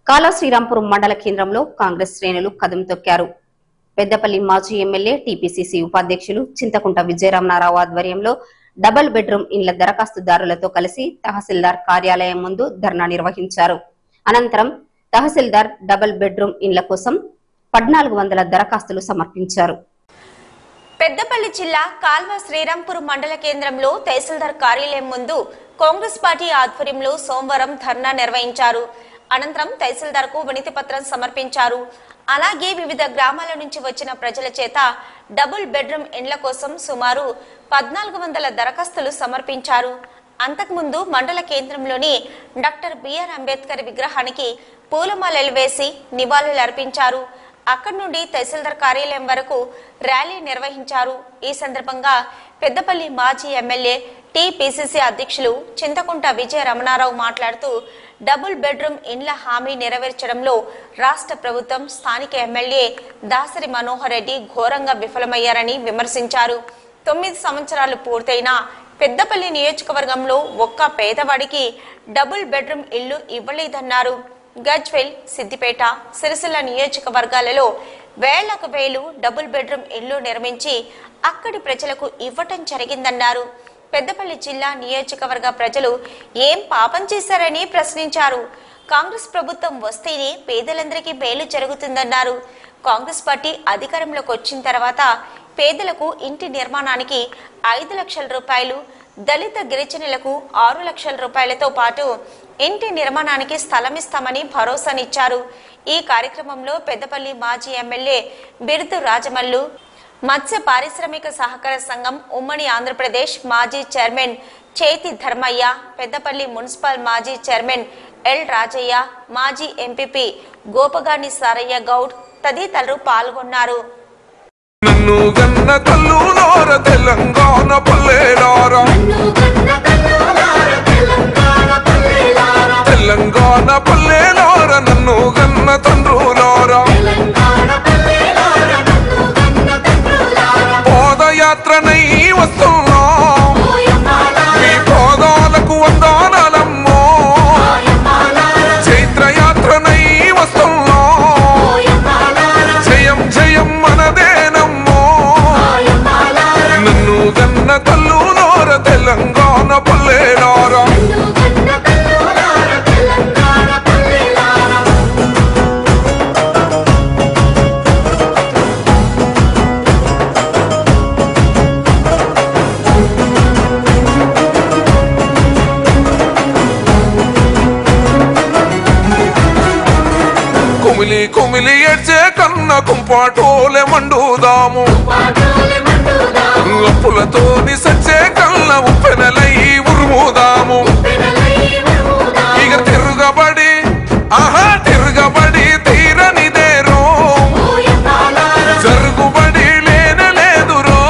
కాలా శ్రీరాంపురం మండల కేంద్రంలో కాంగ్రెస్ శ్రేణులు కదం తొక్కారు పెద్దపల్లి మాజీ ఎమ్మెల్యే టీపీసీసీ ఉపాధ్యక్షులు చింతకుంట విజయరామనారావు ఆధ్వర్యంలో డబుల్ బెడ్రూమ్ ఇండ్ల దరఖాస్తుదారులతో కలిసి తహసీల్దార్ కార్యాలయం ముందు ధర్నా నిర్వహించారు అనంతరం తహసీల్దార్ డబుల్ బెడ్రూమ్ ఇండ్ల కోసం పద్నాలుగు వందల దరఖాస్తులు సమర్పించారు పెద్దపల్లి జిల్లా కాల్వ శ్రీరాంపురం మండల కేంద్రంలో తహసీల్దార్ కార్యాలయం ముందు కాంగ్రెస్ పార్టీ ఆధ్వర్యంలో సోమవారం ధర్నా నిర్వహించారు అనంతరం తహసీల్దార్ కు వినతి పత్రం సమర్పించారు అలాగే వివిధ గ్రామాల నుంచి వచ్చిన ప్రజల చేత డబుల్ బెడ్రూమ్ ఇండ్ల కోసం సుమారు పద్నాలుగు వందల దరఖాస్తులు సమర్పించారు అంతకుముందు మండల కేంద్రంలోని డాక్టర్ బిఆర్ అంబేద్కర్ విగ్రహానికి పూలమాలలు వేసి నివాళులు అర్పించారు అక్కడి నుండి తహసీల్దార్ కార్యాలయం వరకు ర్యాలీ నిర్వహించారు ఈ సందర్భంగా పెద్దపల్లి మాజీ ఎమ్మెల్యే టీపీసీసీ అధ్యక్షులు చింతకుంట విజయ రమణారావు మాట్లాడుతూ డబుల్ బెడ్రూమ్ ఇండ్ల హామీ నెరవేర్చడంలో రాష్ట్ర ప్రభుత్వం స్థానిక ఎమ్మెల్యే దాసరి మనోహర్ రెడ్డి ఘోరంగా విఫలమయ్యారని విమర్శించారు తొమ్మిది సంవత్సరాలు పూర్తయినా పెద్దపల్లి నియోజకవర్గంలో ఒక్క పేదవాడికి డబుల్ బెడ్రూమ్ ఇల్లు ఇవ్వలేదన్నారు గజ్వెల్ సిద్దిపేట సిరిసిల్ల నియోజకవర్గాలలో వేలకు వేలు డబుల్ బెడ్రూమ్ ఇల్లు నిర్మించి అక్కడి ప్రజలకు ఇవ్వటం జరిగిందన్నారు పెద్దపల్లి జిల్లా నియోజకవర్గ ప్రజలు ఏం పాపం చేశారని ప్రశ్నించారు కాంగ్రెస్ ప్రభుత్వం వస్తేనే పేదలందరికీ మేలు జరుగుతుందన్నారు కాంగ్రెస్ పార్టీ అధికారంలోకి వచ్చిన తర్వాత పేదలకు ఇంటి నిర్మాణానికి ఐదు లక్షల రూపాయలు దళిత గిరిజనులకు ఆరు లక్షల రూపాయలతో పాటు ఇంటి నిర్మాణానికి స్థలం ఇస్తామని భరోసానిచ్చారు ఈ కార్యక్రమంలో పెద్దపల్లి మాజీ ఎమ్మెల్యే బిరుదు రాజమల్లు మత్స్య పారిశ్రామిక సహకార సంఘం ఉమ్మడి ఆంధ్రప్రదేశ్ మాజీ చైర్మన్ చేతి ధర్మయ్య పెద్దపల్లి మున్సిపల్ మాజీ చైర్మన్ ఎల్ రాజయ్య మాజీ ఎంపీపీ గోపగాని సారయ్య గౌడ్ తదితరులు పాల్గొన్నారు నన్ను గన్న తల్లులార తెలంగాణ పల్లెలారా తెలంగాణ పల్లెలార నన్ను గన్న తండ్రులారా పాదయాత్రనై వస్తున్నాం మీ పాదాలకు వందానలమ్మో చైత్రయాత్రనై వస్తున్నాం జయం జయం మనదేనమ్మో నన్ను గన్న తల్లులార తెలంగాణ పల్లెలారా కుమిలి కుమిలి ఏడ్చే కన్న కుంపాటోలే మండుదాము అప్పులతో సచ్చే కళ్ళ ఉప్పెనలై ఉరుముదాము ఇక తిరుగబడి ఆహా తిరుగబడి తీరనిదేరో జరుగుబడి లేనలేదురో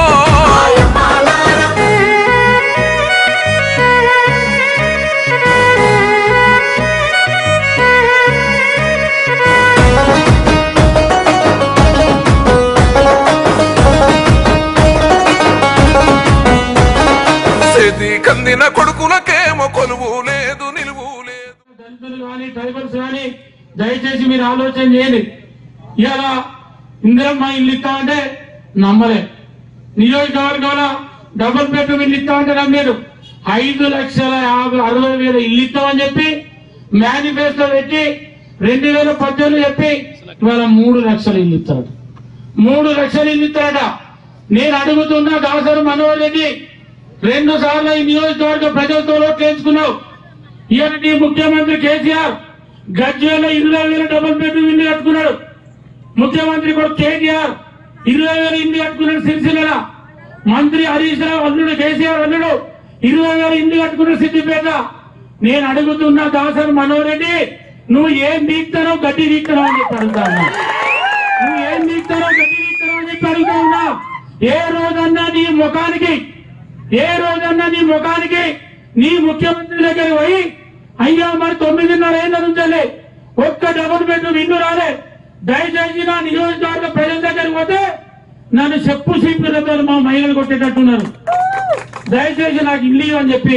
సేది కందిన కొడుకులకేమో కొలువు లేదు నిలువు లేదు దళితులు కానీ ట్రైబల్స్ కానీ దయచేసి మీరు ఆలోచన చేయండి ఇలా ఇందిరమ్మ ఇల్లు ఇస్తామంటే నమ్మలే నియోజకవర్గంలో డబుల్ బెడ్రూమ్ ఇల్లు ఇస్తామంటే నమ్మారు ఐదు లక్షల యాభై అరవై వేల ఇల్లు ఇస్తామని చెప్పి మేనిఫెస్టో పెట్టి రెండు వేల పద్దెనిమిది చెప్పి ఇవాళ మూడు లక్షల ఇల్లు ఇస్తాడు మూడు లక్షల ఇల్లు ఇస్తాడట నేను అడుగుతున్నా దాసరు మనోహర్ రెడ్డి రెండు సార్లు ఈ నియోజకవర్గ ప్రజలతో ఓట్లేసుకున్నావు ఇలాంటి ముఖ్యమంత్రి కేసీఆర్ గజ్వేలో ఇరవై వేల డబుల్ బెడ్రూమ్ ఇల్లు కట్టుకున్నాడు ముఖ్యమంత్రి కూడా కేటీఆర్ ఇరవై వేల ఇల్లు కట్టుకున్నాడు సిరిసిల్ల మంత్రి హరీష్ రావు అల్లుడు కేసీఆర్ అల్లుడు ఇరవై వేల ఇల్లు కట్టుకున్నాడు సిద్దిపేట నేను అడుగుతున్నా దాసరి మనోహర్ రెడ్డి నువ్వు ఏం దీక్తానో గడ్డి దీక్తానో అని చెప్పి అడుగుతా ఉన్నా నువ్వు ఏం దీక్తానో గడ్డి దీక్తానో అని చెప్పి అడుగుతా ఉన్నా ఏ రోజన్నా నీ ముఖానికి ఏ రోజన్నా నీ ముఖానికి నీ ముఖ్యమంత్రి దగ్గర పోయి అయ్యా మరి తొమ్మిదిన్నర ఏళ్ళ నుంచలే ఒక్క డబుల్ బెడ్రూమ్ ఇల్లు రాలే దయచేసి నా నియోజకవర్గ ప్రజల దగ్గరికి పోతే నన్ను చెప్పు సీపీలతో మా మహిళలు కొట్టేటట్టున్నారు దయచేసి నాకు ఇల్లు ఇవ్వు అని చెప్పి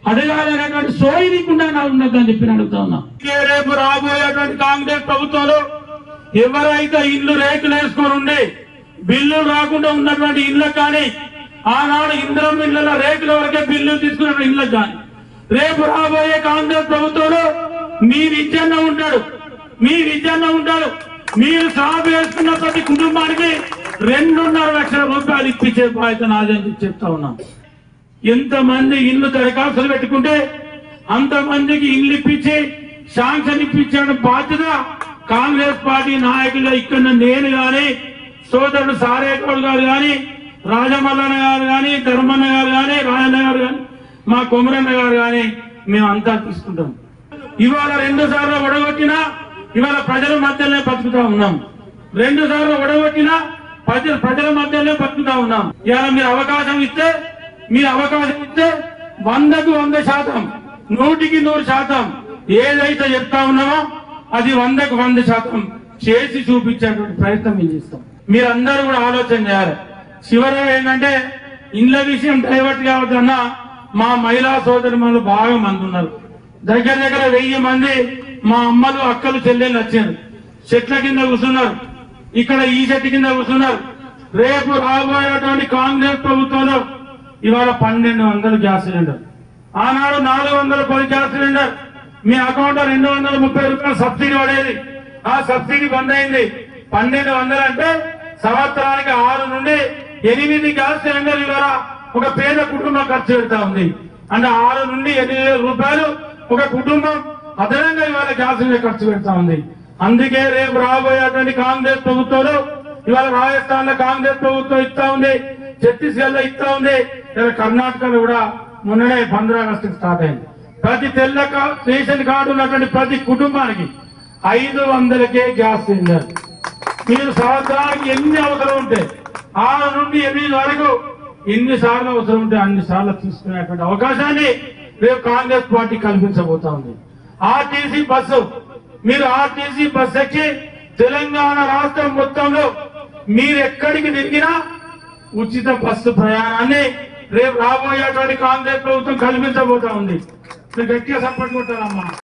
అడగాలనేటువంటి సోయి నీకుండా నా ఉన్నదని చెప్పి నేను అడుగుతా ఉన్నా ఇదే రేపు రాబోయేటువంటి కాంగ్రెస్ ప్రభుత్వంలో ఎవరైతే ఇల్లు రేకులు వేసుకొని ఉండి బిల్లులు రాకుండా ఉన్నటువంటి ఇళ్ళకు కానీ ఆనాడు ఇంద్రం ఇళ్లలో రేకుల వరకే బిల్లు తీసుకున్న ఇళ్ళకు కానీ రేపు రాబోయే కాంగ్రెస్ ప్రభుత్వంలో మీ విద్యన్న ఉంటాడు మీ విద్యన్న ఉంటాడు మీరు సాగు వేసుకున్న ప్రతి కుటుంబానికి రెండున్నర లక్షల రూపాయలు ఇప్పించే బాధ్యత నాదని చెప్పి చెప్తా ఉన్నాం ఎంతమంది ఇల్లు దరఖాస్తులు పెట్టుకుంటే అంతమందికి ఇల్లు ఇప్పించి శాంక్షన్ ఇప్పించే బాధ్యత కాంగ్రెస్ పార్టీ నాయకులుగా ఇక్కడ నేను గాని సోదరుడు సారేగౌడ్ గారు గాని రాజమల్లన్న గారు గాని ధర్మన్న గారు గాని రాజన్న గారు గాని మా కొమరన్న గారు గాని మేమంతా తీసుకుంటాం ఇవాళ రెండు సార్లు ఒడగొట్టినా ఇవాళ ప్రజల మధ్యలోనే బతుకుతా ఉన్నాం రెండు సార్లు ఒడగొట్టినా ప్రజల ప్రజల మధ్యలోనే బతుకుతా ఉన్నాం ఇవాళ మీరు అవకాశం ఇస్తే మీరు అవకాశం ఇస్తే వందకు వంద శాతం నూటికి నూరు శాతం ఏదైతే చెప్తా ఉన్నామో అది వందకు వంద శాతం చేసి చూపించేటువంటి ప్రయత్నం మేము చేస్తాం మీరందరూ కూడా ఆలోచన చేయాలి చివరిగా ఏంటంటే ఇండ్ల విషయం డైవర్ట్ కావద్దన్నా మా మహిళా సోదరి మనలు బాగా మంది ఉన్నారు దగ్గర దగ్గర వెయ్యి మంది మా అమ్మలు అక్కలు చెల్లెళ్ళు వచ్చారు చెట్ల కింద కూర్చున్నారు ఇక్కడ ఈ చెట్టు కింద కూర్చున్నారు రేపు రాబోయేటువంటి కాంగ్రెస్ ప్రభుత్వంలో ఇవాళ పన్నెండు వందలు గ్యాస్ సిలిండర్ ఆనాడు నాలుగు వందల పది గ్యాస్ సిలిండర్ మీ అకౌంట్ లో రెండు వందల ముప్పై రూపాయలు సబ్సిడీ పడేది ఆ సబ్సిడీ బంద్ అయింది పన్నెండు వందలు అంటే సంవత్సరానికి ఆరు నుండి ఎనిమిది గ్యాస్ సిలిండర్ ఇవాళ ఒక పేద కుటుంబం ఖర్చు పెడతా ఉంది అంటే ఆరు నుండి ఎనిమిది వేల రూపాయలు ఒక కుటుంబం అదనంగా ఇవాళ గ్యాస్ మీద ఖర్చు పెడతా ఉంది అందుకే రేపు రాబోయేటువంటి కాంగ్రెస్ ప్రభుత్వంలో ఇవాళ రాజస్థాన్ లో కాంగ్రెస్ ప్రభుత్వం ఇస్తా ఉంది ఛత్తీస్గఢ్ లో ఇస్తా ఉంది ఇలా కర్ణాటకలో కూడా మొన్ననే పంద్రా ఆగస్టు స్టార్ట్ అయింది ప్రతి తెల్ల కా- రేషన్ కార్డు ఉన్నటువంటి ప్రతి కుటుంబానికి ఐదు వందలకే గ్యాస్ సిలిండర్ మీరు సంవత్సరానికి ఎన్ని అవసరం ఉంటే ఆరు నుండి ఎనిమిది వరకు ఎన్ని సార్లు అవసరం ఉంటే అన్ని సార్లు తీసుకునేటువంటి అవకాశాన్ని రేపు కాంగ్రెస్ పార్టీ కల్పించబోతా ఉంది ఆర్టీసీ బస్సు మీరు ఆర్టీసీ బస్సు ఎక్కి తెలంగాణ రాష్ట్రం మొత్తంలో మీరు ఎక్కడికి తిరిగినా ఉచిత బస్సు ప్రయాణాన్ని రేపు రాబోయేటువంటి కాంగ్రెస్ ప్రభుత్వం కల్పించబోతా ఉంది మీరు గట్టిగా సపోర్ట్ కొట్టారమ్మా